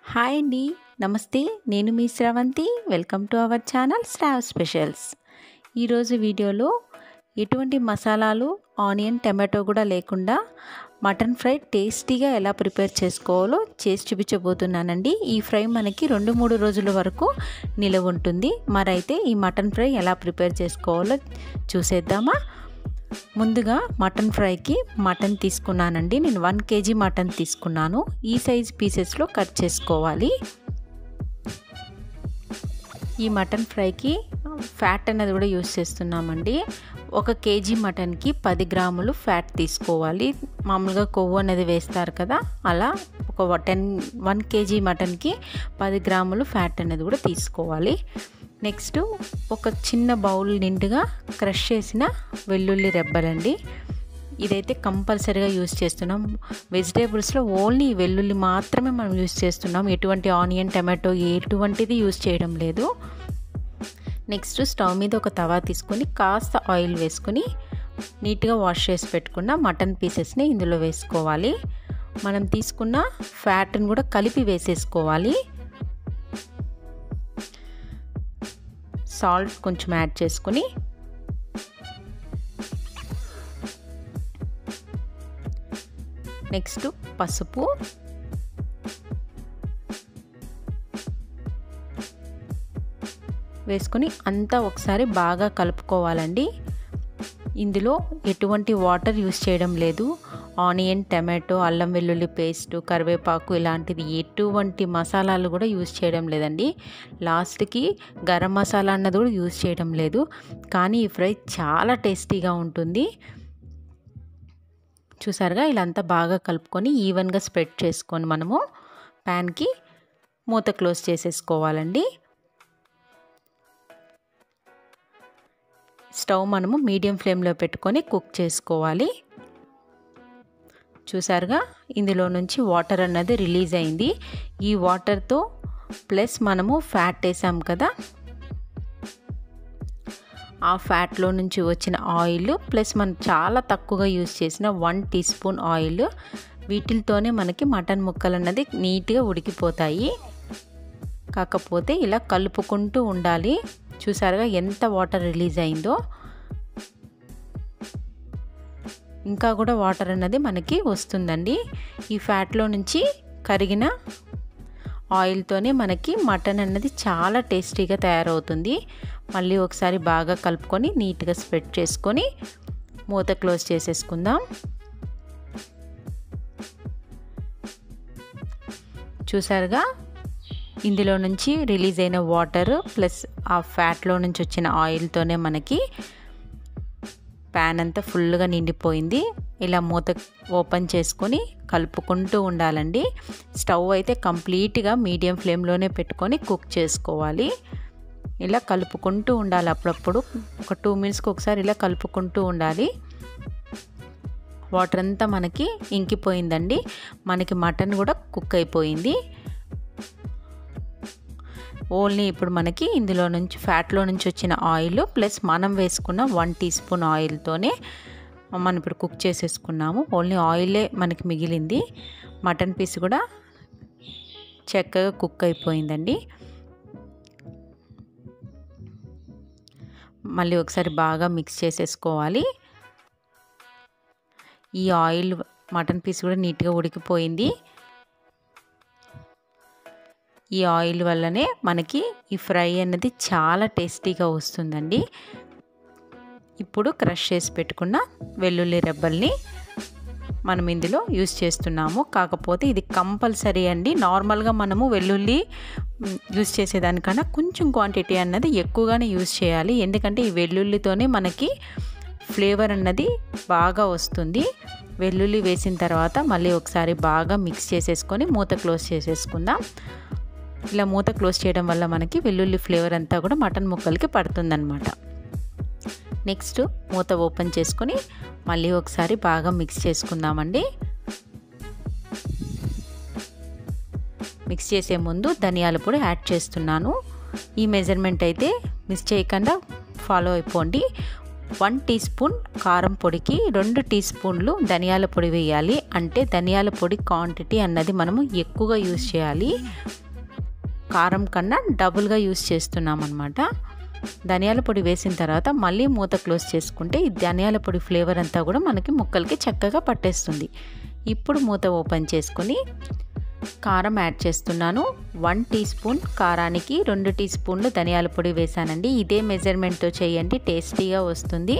hi అండి నమస్తే నేను మీ Sravanthi welcome to our channel Shrav specials ఈరోజు వీడియోలో ఎటువంటి మసాలాలు ఆనియన్ టమాటో కూడా లేకుండా మటన్ ఫ్రై టేస్టీగా ఎలా ప్రిపేర్ చేసుకోవాలో చేసి చూపించబోతున్నానండి ఈ ఫ్రై మనకి రెండు మూడు రోజుల వరకు నిలవ ఉంటుంది మరైతే ఈ మటన్ ఫ్రై ఎలా ప్రిపేర్ చేసుకోవాలో చూసేద్దామా ముందుగా మటన్ ఫ్రైకి మటన్ తీసుకున్నానండి నేను వన్ కేజీ మటన్ తీసుకున్నాను ఈ సైజ్ పీసెస్లో కట్ చేసుకోవాలి ఈ మటన్ ఫ్రైకి ఫ్యాట్ అనేది కూడా యూస్ చేస్తున్నామండి ఒక కేజీ మటన్కి పది గ్రాములు ఫ్యాట్ తీసుకోవాలి మామూలుగా కొవ్వు అనేది వేస్తారు కదా అలా ఒక టెన్ వన్ కేజీ మటన్కి పది గ్రాములు ఫ్యాట్ అనేది కూడా తీసుకోవాలి నెక్స్ట్ ఒక చిన్న బౌల్ నిండుగా క్రష్ చేసిన వెల్లుల్లి రెబ్బలండి ఇదైతే కంపల్సరీగా యూస్ చేస్తున్నాం వెజిటేబుల్స్లో ఓన్లీ వెల్లుల్లి మాత్రమే మనం యూస్ చేస్తున్నాం ఎటువంటి ఆనియన్ టమాటో ఎటువంటిది యూస్ చేయడం లేదు నెక్స్ట్ స్టవ్ మీద ఒక తవా తీసుకొని కాస్త ఆయిల్ వేసుకొని నీట్గా వాష్ చేసి పెట్టుకున్న మటన్ పీసెస్ని ఇందులో వేసుకోవాలి మనం తీసుకున్న ఫ్యాట్ని కూడా కలిపి వేసేసుకోవాలి సాల్ట్ కొంచెం యాడ్ చేసుకుని నెక్స్ట్ పసుపు వేసుకొని అంతా ఒకసారి బాగా కలుపుకోవాలండి ఇందులో ఎటువంటి వాటర్ యూస్ చేయడం లేదు ఆనియన్ టమాటో అల్లం వెల్లుల్లి పేస్ట్ కరివేపాకు ఇలాంటిది ఎటువంటి మసాలాలు కూడా యూస్ చేయడం లేదండి లాస్ట్కి గరం మసాలా అన్నది కూడా యూస్ చేయడం లేదు కానీ ఈ ఫ్రై చాలా టేస్టీగా ఉంటుంది చూసారుగా ఇలా అంతా బాగా కలుపుకొని ఈవెన్గా స్ప్రెడ్ చేసుకొని మనము ప్యాన్కి మూత క్లోజ్ చేసేసుకోవాలండి స్టవ్ మనము మీడియం ఫ్లేమ్లో పెట్టుకొని కుక్ చేసుకోవాలి చూసారుగా ఇందులో నుంచి వాటర్ అన్నది రిలీజ్ అయింది ఈ వాటర్తో ప్లస్ మనము ఫ్యాట్ వేసాం కదా ఆ ఫ్యాట్లో నుంచి వచ్చిన ఆయిల్ ప్లస్ మనం చాలా తక్కువగా యూస్ చేసిన వన్ టీ స్పూన్ ఆయిల్ వీటితోనే మనకి మటన్ ముక్కలు అన్నది నీట్గా ఉడికిపోతాయి కాకపోతే ఇలా కలుపుకుంటూ ఉండాలి చూసారుగా ఎంత వాటర్ రిలీజ్ అయిందో ఇంకా కూడా వాటర్ అన్నది మనకి వస్తుందండి ఈ ఫ్యాట్లో నుంచి కరిగిన ఆయిల్తోనే మనకి మటన్ అన్నది చాలా టేస్టీగా తయారవుతుంది మళ్ళీ ఒకసారి బాగా కలుపుకొని నీట్గా స్ప్రెడ్ చేసుకొని మూత క్లోజ్ చేసేసుకుందాం చూసారుగా ఇందులో నుంచి రిలీజ్ అయిన వాటర్ ప్లస్ ఆ ఫ్యాట్లో నుంచి వచ్చిన ఆయిల్తోనే మనకి ప్యాన్ అంతా ఫుల్గా నిండిపోయింది ఇలా మూత ఓపెన్ చేసుకొని కలుపుకుంటూ ఉండాలండి స్టవ్ అయితే కంప్లీట్గా మీడియం ఫ్లేమ్లోనే పెట్టుకొని కుక్ చేసుకోవాలి ఇలా కలుపుకుంటూ ఉండాలి అప్పుడప్పుడు ఒక టూ మినిట్స్కి ఒకసారి ఇలా కలుపుకుంటూ ఉండాలి వాటర్ అంతా మనకి ఇంకిపోయిందండి మనకి మటన్ కూడా కుక్ అయిపోయింది ఓన్లీ ఇప్పుడు మనకి ఇందులో నుంచి ఫ్యాట్లో నుంచి వచ్చిన ఆయిల్ ప్లస్ మనం వేసుకున్న వన్ టీ స్పూన్ ఆయిల్తోనే మనం ఇప్పుడు కుక్ చేసేసుకున్నాము ఓన్లీ ఆయిలే మనకి మిగిలింది మటన్ పీస్ కూడా చక్కగా కుక్ అయిపోయిందండి మళ్ళీ ఒకసారి బాగా మిక్స్ చేసేసుకోవాలి ఈ ఆయిల్ మటన్ పీస్ కూడా నీట్గా ఉడికిపోయింది ఈ ఆయిల్ వల్లనే మనకి ఈ ఫ్రై అనేది చాలా టేస్టీగా వస్తుందండి ఇప్పుడు క్రష్ చేసి పెట్టుకున్న వెల్లుల్లి రెబ్బల్ని మనం ఇందులో యూస్ చేస్తున్నాము కాకపోతే ఇది కంపల్సరీ అండి నార్మల్గా మనము వెల్లుల్లి యూస్ చేసేదానికన్నా కొంచెం క్వాంటిటీ అన్నది ఎక్కువగానే యూస్ చేయాలి ఎందుకంటే ఈ వెల్లుల్లితోనే మనకి ఫ్లేవర్ అన్నది బాగా వస్తుంది వెల్లుల్లి వేసిన తర్వాత మళ్ళీ ఒకసారి బాగా మిక్స్ చేసేసుకొని మూత క్లోజ్ చేసేసుకుందాం ఇలా మూత క్లోజ్ చేయడం వల్ల మనకి వెల్లుల్లి ఫ్లేవర్ అంతా కూడా మటన్ ముక్కలకి పడుతుందన్నమాట నెక్స్ట్ మూత ఓపెన్ చేసుకొని మళ్ళీ ఒకసారి బాగా మిక్స్ చేసుకుందామండి మిక్స్ చేసే ముందు ధనియాల పొడి యాడ్ చేస్తున్నాను ఈ మెజర్మెంట్ అయితే మిస్ చేయకుండా ఫాలో అయిపోండి వన్ టీ స్పూన్ కారం పొడికి రెండు టీ స్పూన్లు ధనియాల పొడి వేయాలి అంటే ధనియాల పొడి క్వాంటిటీ అన్నది మనము ఎక్కువగా యూస్ చేయాలి కారం కన్నా డబుల్గా యూస్ చేస్తున్నాం అనమాట ధనియాల పొడి వేసిన తర్వాత మళ్ళీ మూత క్లోజ్ చేసుకుంటే ఈ ధనియాల పొడి ఫ్లేవర్ అంతా కూడా మనకి ముక్కలకి చక్కగా పట్టేస్తుంది ఇప్పుడు మూత ఓపెన్ చేసుకొని కారం యాడ్ చేస్తున్నాను వన్ టీ స్పూన్ కారానికి రెండు టీ స్పూన్లు ధనియాల పొడి వేసానండి ఇదే మెజర్మెంట్తో చేయండి టేస్టీగా వస్తుంది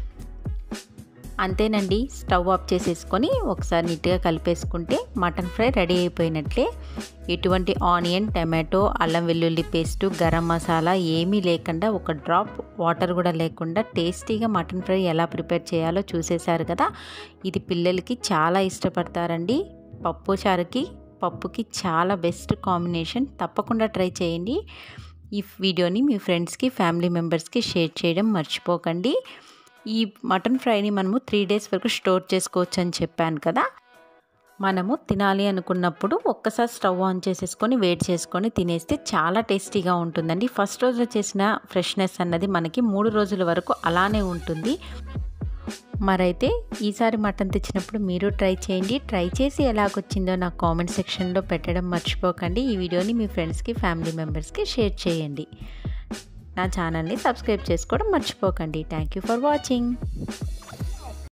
అంతేనండి స్టవ్ ఆఫ్ చేసేసుకొని ఒకసారి నీట్గా కలిపేసుకుంటే మటన్ ఫ్రై రెడీ అయిపోయినట్లే ఎటువంటి ఆనియన్ టమాటో అల్లం వెల్లుల్లి పేస్టు గరం మసాలా ఏమీ లేకుండా ఒక డ్రాప్ వాటర్ కూడా లేకుండా టేస్టీగా మటన్ ఫ్రై ఎలా ప్రిపేర్ చేయాలో చూసేశారు కదా ఇది పిల్లలకి చాలా ఇష్టపడతారండి పప్పు చారుకి పప్పుకి చాలా బెస్ట్ కాంబినేషన్ తప్పకుండా ట్రై చేయండి ఈ వీడియోని మీ ఫ్రెండ్స్కి ఫ్యామిలీ మెంబర్స్కి షేర్ చేయడం మర్చిపోకండి ఈ మటన్ ఫ్రైని మనము త్రీ డేస్ వరకు స్టోర్ చేసుకోవచ్చు అని చెప్పాను కదా మనము తినాలి అనుకున్నప్పుడు ఒక్కసారి స్టవ్ ఆన్ చేసేసుకొని వేడి చేసుకొని తినేస్తే చాలా టేస్టీగా ఉంటుందండి ఫస్ట్ రోజు చేసిన ఫ్రెష్నెస్ అన్నది మనకి మూడు రోజుల వరకు అలానే ఉంటుంది మరైతే ఈసారి మటన్ తెచ్చినప్పుడు మీరు ట్రై చేయండి ట్రై చేసి ఎలాగొచ్చిందో నాకు కామెంట్ సెక్షన్లో పెట్టడం మర్చిపోకండి ఈ వీడియోని మీ ఫ్రెండ్స్కి ఫ్యామిలీ మెంబర్స్కి షేర్ చేయండి నా ఛానల్ని సబ్స్క్రైబ్ చేసుకోవడం మర్చిపోకండి థ్యాంక్ యూ ఫర్ వాచింగ్